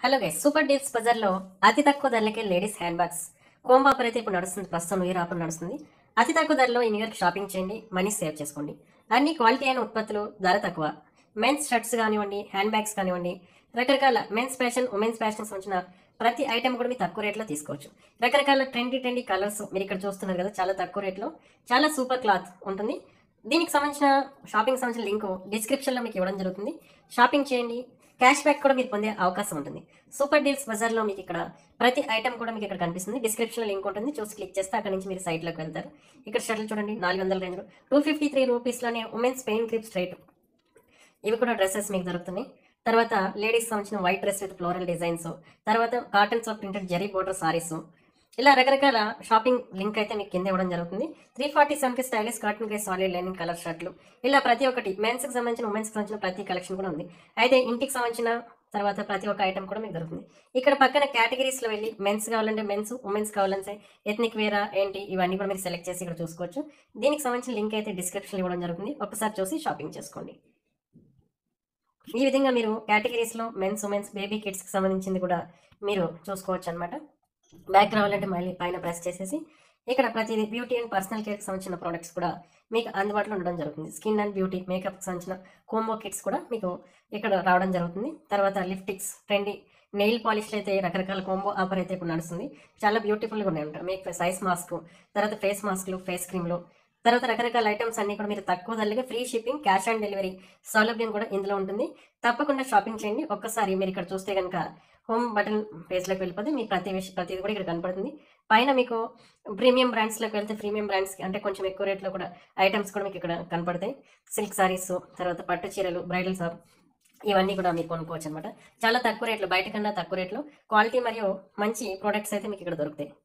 hello guys super deals బజార్లో అతి తక్కువ ధరలకే ladies hand bags combo offer అయితే ఇప్పుడు నడుస్తుంది ప్రస్తుతం న్యూ ఇయర్ ఆఫర్ నడుస్తుంది అతి తక్కువ ధరలో ఈ న్యూ ఇయర్ షాపింగ్ చేయండి మనీ సేవ్ చేసుకోండి అన్ని క్వాలిటీ అయిన ఉత్పత్తులు ధర తక్కువ మెన్స్ షర్ట్స్ కానివ్వండి హ్యాండ్ బ్యాగ్స్ కానివ్వండి రకరకాల మెన్స్ ఫ్యాషన్ ఉమెన్స్ ఫ్యాషన్ సంబంధించిన ప్రతి ఐటమ్ కూడా మీరు తక్కువ రేట్లో తీసుకోవచ్చు రకరకాల ట్రెండీ ట్రెండీ కలర్స్ మీరు ఇక్కడ చూస్తున్నారు కదా చాలా తక్కువ రేట్లో చాలా సూపర్ క్లాత్ ఉంటుంది దీనికి సంబంధించిన షాపింగ్ సంబంధించిన లింక్ డిస్క్రిప్షన్లో మీకు ఇవ్వడం జరుగుతుంది షాపింగ్ చేయండి క్యాష్ బ్యాక్ కూడా మీరు పొందే అవకాశం ఉంటుంది సూపర్ డీల్స్ బజార్లో మీకు ఇక్కడ ప్రతి ఐటమ్ కూడా మీకు ఇక్కడ కనిపిస్తుంది డిస్క్రిప్షన్లో లింక్ ఉంటుంది చూసి క్లిక్ చేస్తే అక్కడ నుంచి మీరు సైట్లోకి వెళ్తారు ఇక్కడ షర్ట్లు చూడండి నాలుగు వందల రేంజ్లో టూ ఫిఫ్టీ త్రీ రూపీస్లోనే ఉమెన్స్ పెయిన్ క్లిప్ స్ట్రైట్ ఇవి కూడా డ్రెస్సెస్ మీకు దొరుకుతున్నాయి తర్వాత లేడీస్ సంబంధించిన white dress with floral designs తర్వాత cottons of printed zari border saris ఇలా రకరకాల షాపింగ్ లింక్ అయితే మీకు కింద ఇవ్వడం జరుగుతుంది త్రీ ఫార్టీ సెవెన్కి stylish cotton grey solid lining colour షర్ట్లు ఇలా ప్రతి ఒక్కటి మెన్స్కి సంబంధించిన ఉమెన్స్కి సంబంధించిన ప్రతి కలెక్షన్ కూడా ఉంది అయితే ఇంటికి సంబంధించిన తర్వాత ప్రతి ఒక్క ఐటమ్ కూడా మీకు దొరుకుతుంది ఇక్కడ పక్కన కేటగిరీస్లో వెళ్ళి మెన్స్ కావాలంటే మెన్స్ ఉమెన్స్ కావాలంటే ఎథ్నిక్ వేరా ఏంటి ఇవన్నీ కూడా మీరు సెలెక్ట్ చేసి ఇక్కడ చూసుకోవచ్చు దీనికి సంబంధించిన లింక్ అయితే డిస్క్రిప్షన్ ఇవ్వడం జరుగుతుంది ఒకసారి చూసి షాపింగ్ చేసుకోండి ఈ విధంగా మీరు కేటగిరీస్లో మెన్స్ ఉమెన్స్ బేబీ కిడ్స్కి సంబంధించింది కూడా మీరు చూసుకోవచ్చు అనమాట బ్యాక్ రావాలంటే మళ్ళీ పైన ప్రెస్ చేసేసి ఇక్కడ ప్రతిదీ బ్యూటీ అండ్ పర్సనల్ కేర్కి సంబంధించిన ప్రోడక్ట్స్ కూడా మీకు అందుబాటులో ఉండడం జరుగుతుంది స్కిన్ అండ్ బ్యూటీ మేకప్కి సంబంధించిన కోంబో కిట్స్ కూడా మీకు ఇక్కడ రావడం జరుగుతుంది తర్వాత లిప్టిక్స్ ట్రెండీ నెయిల్ పాలిష్లు అయితే రకరకాల కోంబో ఆఫర్ అయితే ఇప్పుడు నడుస్తుంది చాలా బ్యూటిఫుల్గా ఉన్నాయి ఉంటాయి మీకు సైజ్ మాస్క్ తర్వాత ఫేస్ మాస్క్లు ఫేస్ క్రీమ్లు తర్వాత రకరకాల ఐటమ్స్ అన్ని కూడా మీరు తక్కువ ధరలుగా free shipping cash on delivery సౌలభ్యం కూడా ఇందులో ఉంటుంది తప్పకుండా షాపింగ్ చేయండి ఒక్కసారి మీరు ఇక్కడ చూస్తే కనుక హోమ్ బటన్ పేజ్లోకి వెళ్ళిపోతే మీ ప్రతి విషయం ప్రతిది కూడా ఇక్కడ కనపడుతుంది పైన మీకు ప్రీమియం బ్రాండ్స్లోకి వెళ్తే ప్రీమియం బ్రాండ్స్కి అంటే కొంచెం ఎక్కువ రేట్లో కూడా ఐటమ్స్ కూడా మీకు ఇక్కడ కనపడతాయి సిల్క్ సారీస్ తర్వాత పట్టు చీరలు బ్రైడల్ షాప్ ఇవన్నీ కూడా మీరు కొనుక్కోవచ్చు అనమాట చాలా తక్కువ రేట్లు బయట కన్నా తక్కువ రేట్లో క్వాలిటీ మరియు మంచి ప్రోడక్ట్స్ అయితే మీకు ఇక్కడ దొరుకుతాయి